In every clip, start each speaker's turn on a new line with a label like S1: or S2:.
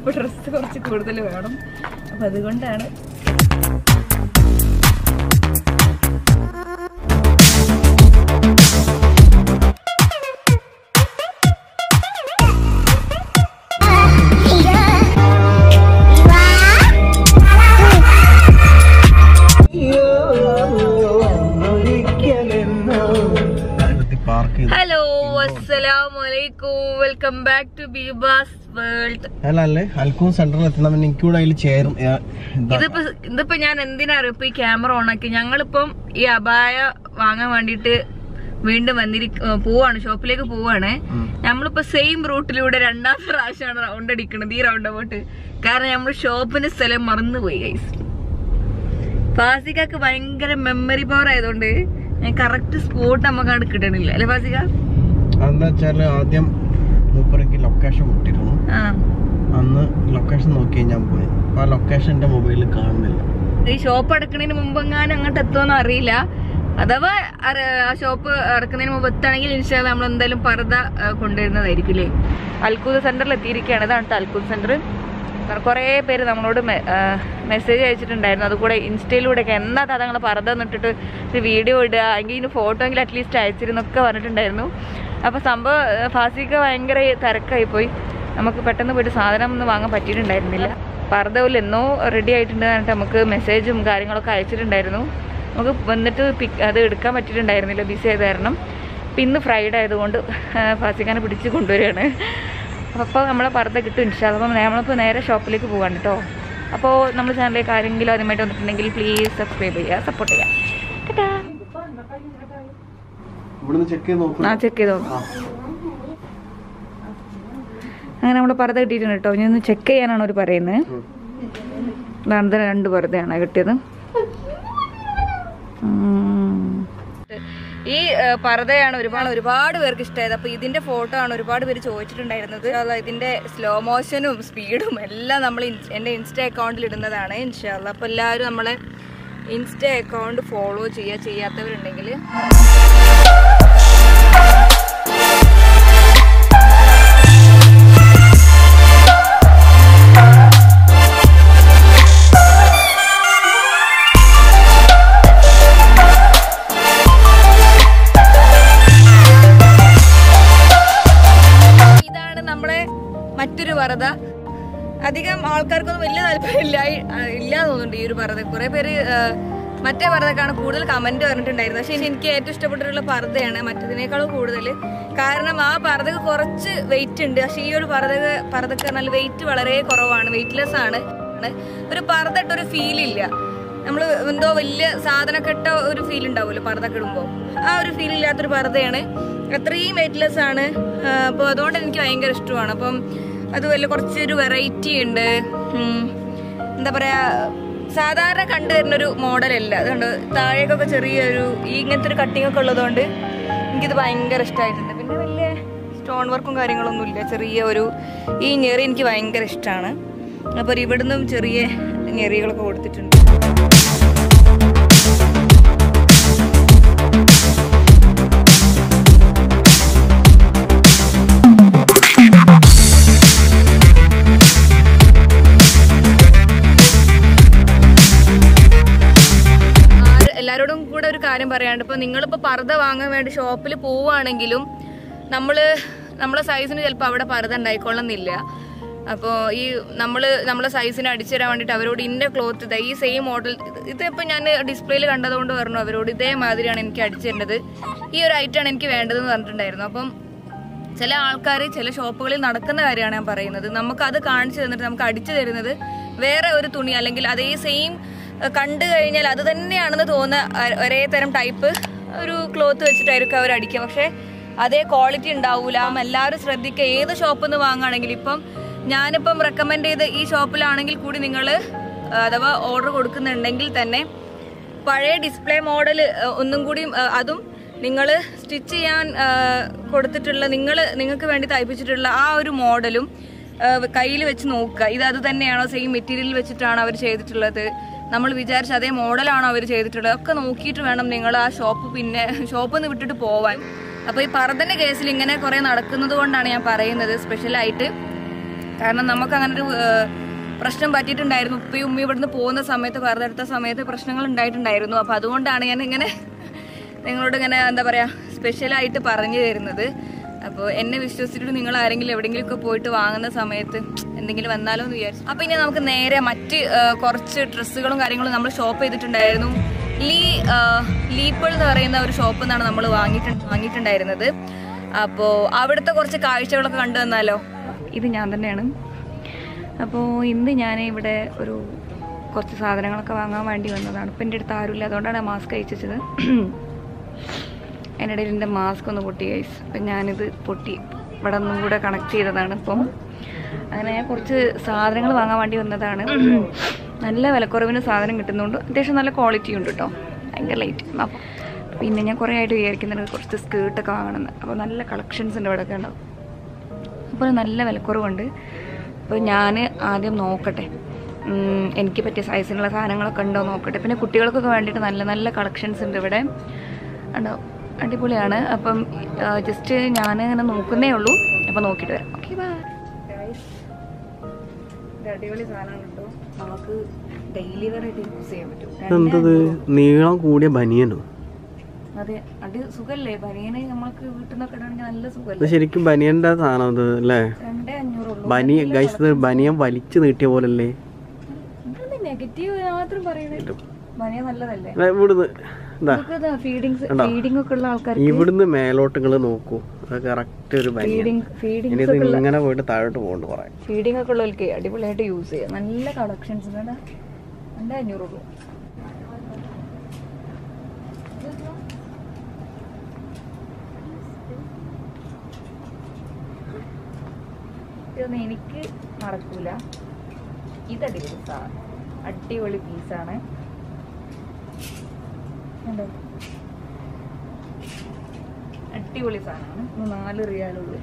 S1: അപ്പൊ ഡ്രസ്സ് കുറച്ച് കൂടുതൽ വേണം അപ്പൊ അതുകൊണ്ടാണ്
S2: പാർക്ക് ചെയ്തു
S1: ഹലോ അസ്സലാമലൈക്കും welcome back to Beeba's world
S2: അല്ല അല്ലേ അൽക്കൂം സെന്ററിൽ എത്തണം എനിക്കൂടെ അതിൽ ചേരും ഏ, ഇതാ.
S1: ഇതിപ്പോ ഇതിപ്പോ ഞാൻ എന്തിനാ അറിയോ ഇപ്പൊ ഈ ക്യാമറ ഓണാക്കി ഞങ്ങളിപ്പം ഈ അപായ വാങ്ങാൻ വേണ്ടിട്ട് വീണ്ടും വന്നിരിക്ക പോവാണ് ഷോപ്പിലേക്ക് പോവാണ്
S2: ഉം.
S1: നമ്മളിപ്പോ സെയിം റൂട്ടിലൂടെ രണ്ടാമത്തെ പ്രാവശ്യമാണ് റൗണ്ട് അടിക്കണത് ഈ റൗണ്ട് അബൌട്ട് കാരണം നമ്മൾ ഷോപ്പിന്റെ സ്ഥലം മറന്നുപോയി ഗൈസ് ഫാസികക്ക് ഭയങ്കര മെമ്മറി പവർ ആയതുകൊണ്ട് ഞാൻ കറക്റ്റ് സ്പോട്ട് നമുക്ക് അവിടെ കിട്ടണില്ല അല്ലെ ഫാസിക
S2: അതെന്താ വെച്ചാല് ആദ്യം മൂപ്പർക്ക് ലൊക്കേഷൻ വിട്ടിരുന്നു
S1: ആ
S2: അന്ന് ലൊക്കേഷൻ നോക്കി ഞാൻ പോയി അപ്പൊ ആ ലൊക്കേഷൻ എന്റെ മൊബൈലിൽ കാണുന്നില്ല
S1: ഈ ഷോപ്പ് അടക്കണതിന് മുമ്പ് എങ്ങാനും അങ്ങോട്ട് എത്തുമെന്ന് അറിയില്ല അഥവാ അറ- ആ ഷോപ്പ് അടക്കുന്നതിന് മുമ്പ് എത്തുകയാണെങ്കിൽ ഇൻഷാല്ല നമ്മൾ എന്തായാലും പർദ്ദ ആ, കൊണ്ടുവരുന്നതായിരിക്കും അല്ലേ അൽക്കൂദ് സെന്ററിൽ എത്തിയിരിക്കുകയാണ് ഇതാണ് ട്ടോ അൽക്കൂദ് സെന്റർ കുറേ പേര് നമ്മളോട് മെസ്സേജ് അയച്ചിട്ടുണ്ടായിരുന്നു അതുകൂടെ ഇൻസ്റ്റയിലൂടെയൊക്കെ എന്നാ തങ്ങൾ പർദ്ദ എന്നിട്ടിട്ട് ഒരു വീഡിയോ ഇടുക എങ്കിൽ ഇതിന് ഫോട്ടോ എങ്കിലും അറ്റ്ലീസ്റ്റ് അയച്ചിരുന്നൊക്കെ പറഞ്ഞിട്ടുണ്ടായിരുന്നു അപ്പോൾ സംഭവം ആ, ഫാസിക്ക് ഭയങ്കര തിരക്കായി പോയി നമുക്ക് പെട്ടെന്ന് പോയിട്ട് സാധനം ഒന്നും വാങ്ങാൻ പറ്റിയിട്ടുണ്ടായിരുന്നില്ല പർദ്ദവിൽ എന്നോ റെഡി ആയിട്ടുണ്ട് പറഞ്ഞിട്ട് നമുക്ക് മെസ്സേജും കാര്യങ്ങളൊക്കെ അയച്ചിട്ടുണ്ടായിരുന്നു നമുക്ക് വന്നിട്ട് പിക്ക് അത് എടുക്കാൻ പറ്റിയിട്ടുണ്ടായിരുന്നില്ല ബിസി ആയത് കാരണം അപ്പം ഇന്ന് ഫ്രൈഡേ ആയതുകൊണ്ട് ഫാസിക്കാനെ പിടിച്ച് കൊണ്ടുവരികയാണ് അപ്പോൾ നമ്മളെ പർദ്ദ കിട്ടും ഇൻഷാല്ല അപ്പം നമ്മളിപ്പോൾ നേരെ ഷോപ്പിലേക്ക് പോവാണ് കേട്ടോ അപ്പോൾ നമ്മുടെ ചാനലിലേക്ക് ആരെങ്കിലും ആദ്യമായിട്ട് വന്നിട്ടുണ്ടെങ്കിൽ പ്ലീസ് സബ്സ്ക്രൈബ് ചെയ്യുക സപ്പോർട്ട് ചെയ്യുക കേട്ടാ
S2: ഇവിടുന്ന് ചെക്ക് ചെയ്ത് നോക്കും
S1: ആ ചെക്ക് ചെയ്തോ അങ്ങനെ നമ്മൾ പർദ്ദ കിട്ടിയിട്ടുണ്ട് കേട്ടോ ഇനി ഒന്ന് ചെക്ക് ചെയ്യാനാണ് അവർ പറയുന്നത് ഇതാണ് രണ്ട് പർദ്ദയാണ് കിട്ടിയത് ഉം. ഈ ഏഹ്, പർദ്ദയാണ് ഒരുപാട് ഒരുപാട് പേർക്ക് ഇഷ്ടമായത് അപ്പൊ ഇതിന്റെ ഫോട്ടോ ആണ് ഒരുപാട് പേര് ചോദിച്ചിട്ടുണ്ടായിരുന്നത് ഇൻഷാല്ലാ ഇതിന്റെ സ്ലോ മോഷനും സ്പീഡും എല്ലാം നമ്മൾ ഇൻ- എന്റെ ഇൻസ്റ്റ അക്കൗണ്ടിൽ ഇടുന്നതാണ് ഇൻഷാല്ല അപ്പൊ എല്ലാവരും നമ്മളെ ഇൻസ്റ്റ അക്കൗണ്ട് ഫോളോ ചെയ്യുക ചെയ്യാത്തവരുണ്ടെങ്കിൽ ഇതാണ് നമ്മുടെ മറ്റൊരു വറത അധികം ആൾക്കാർക്കൊന്നും വലിയ താല്പര്യം ഇല്ല ഇല്ല തോന്നുന്നുണ്ട് ഈ ഒരു പർദ്ദ കുറെ പേര് ആ, മറ്റേ പർദ്ദക്കാണ് കൂടുതൽ കമന്റ് പറഞ്ഞിട്ടുണ്ടായിരുന്നത് പക്ഷെ എനിക്ക് ഏറ്റവും ഇഷ്ടപ്പെട്ടിട്ടുള്ള പർദ്ദയാണ് മറ്റതിനേക്കാളും കൂടുതൽ കാരണം ആ പർദ്ദക്ക് കുറച്ച് വെയിറ്റ് ഉണ്ട് പക്ഷെ ഈ ഒരു പർദ്ദ പർദ്ദക്ക് പറഞ്ഞാൽ വെയിറ്റ് വളരെ കുറവാണ് വെയിറ്റ്ലെസ് ആണ് ഒരു പർദ്ദ ഇട്ട ഒരു ഫീൽ ഇല്ല നമ്മൾ എന്തോ വലിയ സാധനമൊക്കെ ഇട്ട ഒരു ഫീൽ ഉണ്ടാവുമല്ലോ പർദ്ദ ഇടുമ്പോൾ ആ ഒരു ഫീൽ ഇല്ലാത്തൊരു പർദ്ദയാണ് അത്രയും വെയിറ്റ്ലെസ് ആണ് അപ്പോൾ അതുകൊണ്ട് എനിക്ക് ഭയങ്കര ഇഷ്ടമാണ് അപ്പം അതുപോലെ കുറച്ചൊരു വെറൈറ്റി ഉണ്ട് ഉം, എന്താ പറയാ സാധാരണ കണ്ടുവരുന്ന ഒരു മോഡലല്ല അതുകൊണ്ട് താഴേക്കൊക്കെ ചെറിയൊരു ഈ ഇങ്ങനത്തെ ഒരു കട്ടിങ് ഒക്കെ ഉള്ളതുകൊണ്ട് എനിക്കിത് ഭയങ്കര ഇഷ്ടമായിട്ടുണ്ട് പിന്നെ വലിയ സ്റ്റോൺ വർക്കും കാര്യങ്ങളൊന്നും ഇല്ല ചെറിയ ഒരു ഈ ഞെറി എനിക്ക് ഭയങ്കര ഇഷ്ടമാണ് അപ്പോൾ ഇവിടുന്നും ചെറിയ ഞെറികളൊക്കെ കൊടുത്തിട്ടുണ്ട് ആര് എല്ലാവരോടും കൂടെ ഒരു കാര്യം പറയാണ്ട് ഇപ്പൊ നിങ്ങളിപ്പോ പർദ്ദ വാങ്ങാൻ വേണ്ടി ഷോപ്പിൽ പോവുകയാണെങ്കിലും നമ്മള് നമ്മളെ സൈസിന് ചിലപ്പോൾ അവിടെ പർദ്ദ ഉണ്ടായിക്കൊള്ളുന്നില്ല അപ്പോൾ ഈ നമ്മൾ നമ്മളെ സൈസിന് അടിച്ചു തരാൻ വേണ്ടിയിട്ട് അവരോട് ഇന്ന ക്ലോത്ത് ഇതാ ഈ സെയിം മോഡൽ ഇതിപ്പോൾ ഞാൻ ഡിസ്പ്ലേയിൽ കണ്ടതുകൊണ്ട് പറഞ്ഞു അവരോട് ഇതേമാതിരിയാണ് എനിക്ക് അടിച്ചു തരേണ്ടത് ഈ ഒരു ഐറ്റമാണ് എനിക്ക് വേണ്ടതെന്ന് പറഞ്ഞിട്ടുണ്ടായിരുന്നു അപ്പം ചില ആൾക്കാർ ചില ഷോപ്പുകളിൽ നടക്കുന്ന കാര്യമാണ് ഞാൻ പറയുന്നത് നമുക്ക് അത് കാണിച്ചു തന്നിട്ട് നമുക്ക് അടിച്ചു തരുന്നത് വേറെ ഒരു തുണി അല്ലെങ്കിൽ അതേ സെയിം കണ്ടു കഴിഞ്ഞാൽ അത് തന്നെയാണെന്ന് തോന്നുന്ന അ- ഒരേ തരം ടൈപ്പ് ഒരു ക്ലോത്ത് വെച്ചിട്ടായിരിക്കും അവർ അടിക്കുക പക്ഷേ അതേ ക്വാളിറ്റി ഉണ്ടാവൂല അപ്പം എല്ലാവരും ശ്രദ്ധിക്കുക ഏത് ഷോപ്പിൽ നിന്ന് വാങ്ങുകയാണെങ്കിലും ഇപ്പം ഞാനിപ്പം റെക്കമെൻഡ് ചെയ്ത ഈ ഷോപ്പിലാണെങ്കിൽ കൂടി നിങ്ങൾ അഥവാ ഓർഡർ കൊടുക്കുന്നുണ്ടെങ്കിൽ തന്നെ പഴയ ഡിസ്പ്ലേ മോഡൽ ഒന്നും കൂടി അതും നിങ്ങൾ സ്റ്റിച്ച് ചെയ്യാൻ ആ, കൊടുത്തിട്ടുള്ള നിങ്ങൾ നിങ്ങൾക്ക് വേണ്ടി തയ്പ്പിച്ചിട്ടുള്ള ആ ഒരു മോഡലും കയ്യിൽ വെച്ച് നോക്കുക ഇത് അത് തന്നെയാണോ സെയിം മെറ്റീരിയൽ വെച്ചിട്ടാണോ അവർ ചെയ്തിട്ടുള്ളത് നമ്മൾ വിചാരിച്ച അതേ മോഡലാണോ അവർ ചെയ്തിട്ടുള്ളത് ഒക്കെ നോക്കിയിട്ട് വേണം നിങ്ങൾ ആ ഷോപ്പ് പിന്നെ ഷോപ്പിൽ നിന്ന് വിട്ടിട്ട് പോവാൻ അപ്പോൾ ഈ പറതന്റെ കേസിൽ ഇങ്ങനെ കുറേ നടക്കുന്നത് കൊണ്ടാണ് ഞാൻ പറയുന്നത് സ്പെഷ്യലായിട്ട് കാരണം നമുക്ക് അങ്ങനെ ഒരു ഏഹ്, പ്രശ്നം പറ്റിയിട്ടുണ്ടായിരുന്നു ഉപ്പയും ഉമ്മയും ഇവിടുന്ന് പോകുന്ന സമയത്ത് പറുതെടുത്ത സമയത്ത് പ്രശ്നങ്ങൾ ഉണ്ടായിട്ടുണ്ടായിരുന്നു അപ്പോൾ അതുകൊണ്ടാണ് ഞാൻ ഇങ്ങനെ നിങ്ങളോട് ഇങ്ങനെ എന്താ പറയാ സ്പെഷ്യലായിട്ട് പറഞ്ഞു തരുന്നത് അപ്പോൾ എന്നെ വിശ്വസിച്ചിട്ട് നിങ്ങൾ ആരെങ്കിലും എവിടെയെങ്കിലും ഒക്കെ പോയിട്ട് വാങ്ങുന്ന സമയത്ത് എന്തെങ്കിലും വന്നാലോ എന്ന് വിചാരിച്ചു അപ്പോൾ ഇനി നമുക്ക് നേരെ മറ്റ് ആ, കുറച്ച് ഡ്രസ്സുകളും കാര്യങ്ങളും നമ്മൾ ഷോപ്പ് ചെയ്തിട്ടുണ്ടായിരുന്നു ലീ ആ, ലീപ്പിൾ എന്ന് പറയുന്ന ഒരു ഷോപ്പിൽ നിന്നാണ് നമ്മൾ വാങ്ങിയിട്ട് വാങ്ങിയിട്ടുണ്ടായിരുന്നത് അപ്പോൾ അവിടുത്തെ കുറച്ച് കാഴ്ചകളൊക്കെ കണ്ടു വന്നാലോ ഇത് ഞാൻ തന്നെയാണ് അപ്പോൾ ഇന്ന് ഞാൻ ഇവിടെ ഒരു കുറച്ച് സാധനങ്ങളൊക്കെ വാങ്ങാൻ വേണ്ടി വന്നതാണ് ഇപ്പം എൻ്റെ അടുത്ത് ആരുമില്ല അതുകൊണ്ടാണ് മാസ്ക് അയച്ചത് അതിനിടയിൽ എൻ്റെ മാസ്ക് ഒന്ന് പൊട്ടി ഗൈസ് അപ്പം ഞാനിത് പൊട്ടി ഇവിടെ ഒന്നും കൂടെ കണക്ട് ചെയ്തതാണ് ഇപ്പം അങ്ങനെ ഞാൻ കുറച്ച് സാധനങ്ങൾ വാങ്ങാൻ വേണ്ടി വന്നതാണ് നല്ല വിലക്കുറവിന് സാധനം കിട്ടുന്നുണ്ട് അത്യാവശ്യം നല്ല ക്വാളിറ്റി ഉണ്ട് കേട്ടോ ഭയങ്കര ലൈറ്റ് അപ്പം പിന്നെ ഞാൻ കുറേ ആയിട്ട് വിചാരിക്കുന്നുണ്ട് കുറച്ച് സ്കേർട്ടൊക്കെ വാങ്ങണമെന്ന് അപ്പോൾ നല്ല കളക്ഷൻസ് ഉണ്ട് ഇവിടെയൊക്കെ ഉണ്ടാവും അപ്പോൾ നല്ല വിലക്കുറവുണ്ട് അപ്പോൾ ഞാൻ ആദ്യം നോക്കട്ടെ ഉം, എനിക്ക് പറ്റിയ സൈസിലുള്ള സാധനങ്ങളൊക്കെ ഉണ്ടോ നോക്കട്ടെ പിന്നെ കുട്ടികൾക്കൊക്കെ വേണ്ടിയിട്ട് നല്ല നല്ല കളക്ഷൻസ് ഉണ്ട് ഇവിടെ ഉണ്ടോ അടിപൊളിയാണ് അപ്പം ജസ്റ്റ് ഞാൻ ഇങ്ങനെ നോക്കുന്നേ ഉള്ളൂ അപ്പോൾ നോക്കിയിട്ട് വരാം ഓക്കെ ബൈ അടിപൊളി സാധനമാണ് കേട്ടോ നമുക്ക് ഡെയിലി വെറൈറ്റി യൂസ് ചെയ്യാൻ പറ്റും
S2: എന്തത് നീളം കൂടിയ ബനിയനോ
S1: അതെ അത് സുഖല്ലേ ബനിയന് നമ്മൾക്ക് വീട്ടിൽ നിന്നൊക്കെ ഇടണമെങ്കിൽ നല്ല
S2: ഇത്
S1: സുഖല്ലേ
S2: ശരിക്കും ബനിയന്റെ സാധനം ഇത് അല്ലേ
S1: രണ്ടേ അഞ്ഞൂറുള്ളൂ
S2: ബനിയ ഗൈസ് ഇത് ബനിയൻ വലിച്ചു നീട്ടിയ പോലല്ലേ
S1: നെഗറ്റീവ് മാത്രം പറയണേ ബനിയ നല്ലതല്ലേ
S2: ദേ ഇവിടുന്ന് ഇതാ
S1: ഫീഡിങ്സ്
S2: കണ്ടോ?
S1: ഫീഡിംഗ് ഒക്കെ ഉള്ള ആൾക്കാർ
S2: ഇവിടുന്ന് മേലോട്ട് നിങ്ങൾ നോക്കൂ അത് കറക്റ്റ് ഒരു ബനിയൻ
S1: ഫീഡിങ് ഫീഡിങ്
S2: ഇനി ഇത് ഇങ്ങനെ പോയിട്ട് താഴോട്ട് പോകണ്ട് പറയാം
S1: ഫീഡിംഗ് ഒക്കെ ഉള്ളവർക്ക് അടിപൊളിയായിട്ട് യൂസ് ചെയ്യാം നല്ല കളക്ഷൻസ് ഉണ്ട് രണ്ടേ അഞ്ഞൂറുള്ളൂ ഇതൊന്നും എനിക്ക് മറക്കൂല ഇത് അടിപൊളി സാധനം അടിപൊളി പീസാണ് കണ്ടോ അടിപൊളി സാധനമാണ് ഇത് നാല് റിയാലുള്ളൂ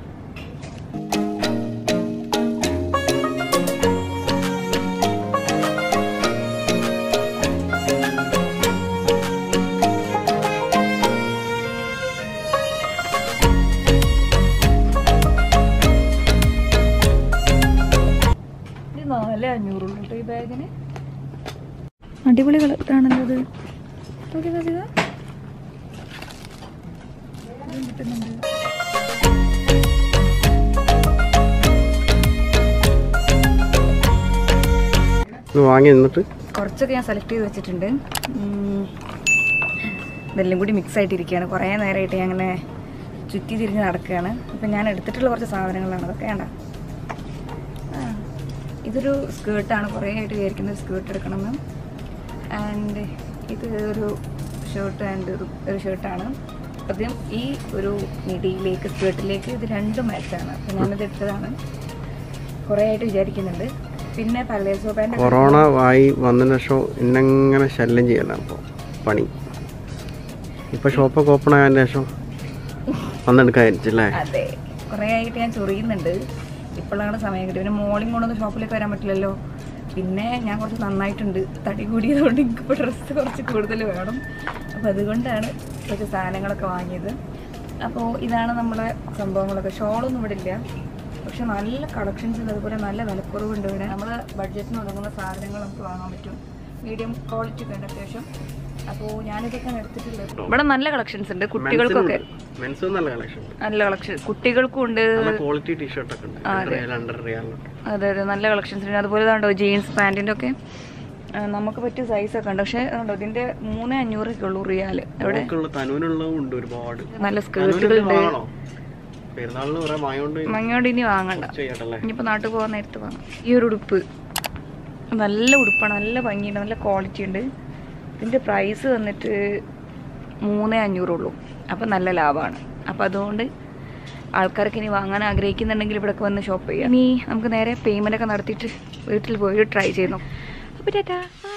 S1: ഇത് നാല് അഞ്ഞൂറുള്ളൂ കേട്ടോ ഈ ബാഗിന് അടിപൊളി കളറാണല്ലോ ഇത് നോക്കി നോക്കിയതാ കിട്ടുന്നുണ്ട്
S2: ഇത് വാങ്ങി നിന്നിട്ട്
S1: കുറച്ചൊക്കെ ഞാൻ സെലക്ട് ചെയ്ത് വെച്ചിട്ടുണ്ട് ഉം. ഇതെല്ലാം കൂടി മിക്സ് ആയിട്ടിരിക്കുകയാണ് കുറേ നേരമായിട്ട് ഞാൻ അങ്ങനെ ചുറ്റി തിരിഞ്ഞ് നടക്കുകയാണ് അപ്പം ഞാൻ എടുത്തിട്ടുള്ള കുറച്ച് സാധനങ്ങളാണ് അതൊക്കെ വേണ്ട ആ, ഇതൊരു സ്കേർട്ടാണ് കുറേ ആയിട്ട് വിചാരിക്കുന്നത് സ്കേർട്ട് എടുക്കണമെന്ന് ആൻഡ് ഇത് ഒരു ഷർട്ട് ആൻഡ് ഒരു ഷർട്ടാണ് ആദ്യം ഈ ഒരു മിഡിയിലേക്ക് സ്കേർട്ടിലേക്ക് ഇത് രണ്ടും മാച്ചാണ് അപ്പം ഞാനിത് എടുത്തതാണ് കുറേ ആയിട്ട് വിചാരിക്കുന്നുണ്ട് പിന്നെ പലേസോ പാൻറ്
S2: കൊറോണ ആയി വന്നതിന് ശേഷം എന്നെങ്ങനെ ശല്യം ചെയ്യലാണ് അപ്പോൾ പണി ഇപ്പൊ ഷോപ്പൊക്കെ ഓപ്പൺ ആയതിന് ശേഷം വന്നെടുക്കാതിരിച്ചല്ലേ
S1: അതെ കുറേ ആയിട്ട് ഞാൻ ചൊറിയുന്നുണ്ട് ഇപ്പോഴാണ് സമയം കിട്ടിയത് പിന്നെ മോർണിംഗ് കൊണ്ടൊന്നും ഷോപ്പിലേക്ക് വരാൻ പറ്റില്ലല്ലോ പിന്നെ ഞാൻ കുറച്ച് നന്നായിട്ടുണ്ട് തടി കൂടിയതുകൊണ്ട് എനിക്കിപ്പോൾ ഡ്രസ്സ് കുറച്ച് കൂടുതൽ വേണം അപ്പോൾ അതുകൊണ്ടാണ് കുറച്ച് സാധനങ്ങളൊക്കെ വാങ്ങിയത് അപ്പോൾ ഇതാണ് നമ്മളെ സംഭവങ്ങളൊക്കെ ഷോളൊന്നും ഇവിടെ ഇല്ല പക്ഷെ നല്ല കളക്ഷൻസ് ഉണ്ട് അതുപോലെ നല്ല വിലക്കുറവുണ്ട് ഇവിടെ നമ്മൾ ബഡ്ജറ്റിന് ഒതുങ്ങുന്ന സാധനങ്ങൾ നമുക്ക് വാങ്ങാൻ പറ്റും മീഡിയം ക്വാളിറ്റി ഒക്കെ ഉണ്ട് അത്യാവശ്യം അപ്പോൾ ഞാനിതൊക്കെയാണ് എടുത്തിട്ടുള്ളത് ഇവിടെ നല്ല കളക്ഷൻസ് ഉണ്ട് കുട്ടികൾക്കൊക്കെ
S2: മെൻസ് നല്ല കളക്ഷൻ
S1: നല്ല കളക്ഷൻ കുട്ടികൾക്കും ഉണ്ട്
S2: നല്ല ക്വാളിറ്റി ടീഷർട്ടൊക്കെ ഉണ്ട് രണ്ട് റിയാൽ അണ്ടർ റിയാലിനൊക്കെ
S1: അതെ അതെ നല്ല കളക്ഷൻസ് ഉണ്ട് അതുപോലെ ഇതാണ്ടോ ജീൻസ് പാൻറ്റിൻ്റെ ഒക്കെ ആ, നമുക്ക് പറ്റിയ സൈസൊക്കെ ഉണ്ട് പക്ഷേ അതുണ്ടോ ഇതിൻ്റെ മൂന്ന് അഞ്ഞൂറൊക്കെ ഉള്ളൂ റിയാൽ ഇവിടെ
S2: നമുക്കുള്ള തനുവിനുള്ളതും ഉണ്ട് ഒരുപാട്
S1: നല്ല
S2: തനുവിന്
S1: സ്കേർട്ടുകൾ ഉണ്ട്
S2: വാങ്ങണോ പെരുന്നാളിന് കുറെ വാങ്ങിയോണ്ട്
S1: മങ്ങോട്ട് ഇനി വാങ്ങണ്ട
S2: ചെയ്യട്ടല്ലേ
S1: ഇനിയിപ്പോൾ നാട്ടിൽ പോകാൻ നേരത്ത് വാങ്ങാം ഈ ഒരു ഉടുപ്പ് നല്ല ഉടുപ്പാണ് നല്ല ഭംഗിയുണ്ട് നല്ല ക്വാളിറ്റി ഉണ്ട് ഇതിൻ്റെ പ്രൈസ് വന്നിട്ട് മൂന്ന് അഞ്ഞൂറുള്ളൂ അപ്പം നല്ല ലാഭമാണ് അപ്പം അതുകൊണ്ട് ആൾക്കാർക്ക് ഇനി വാങ്ങാൻ ആഗ്രഹിക്കുന്നുണ്ടെങ്കിൽ ഇവിടെയൊക്കെ വന്ന് ഷോപ്പ് ചെയ്യാം ഇനി നമുക്ക് നേരെ പേയ്മെൻ്റ് ഒക്കെ നടത്തിയിട്ട് വീട്ടിൽ പോയി ട്രൈ ചെയ്യുന്നു അപ്പോൾ ടാറ്റാ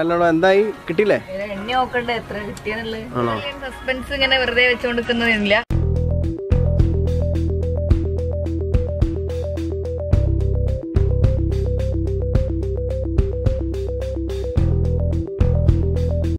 S2: എന്നോട് എന്തായി കിട്ടിയില്ലേ
S1: എണ്ണ നോക്കണ്ടേ എത്ര കിട്ടിയെന്നുള്ളത്
S2: ആണോ
S1: സസ്പെൻസ് ഇങ്ങനെ വെറുതെ വെച്ചുകൊണ്ടിരിക്കുന്നതില്ല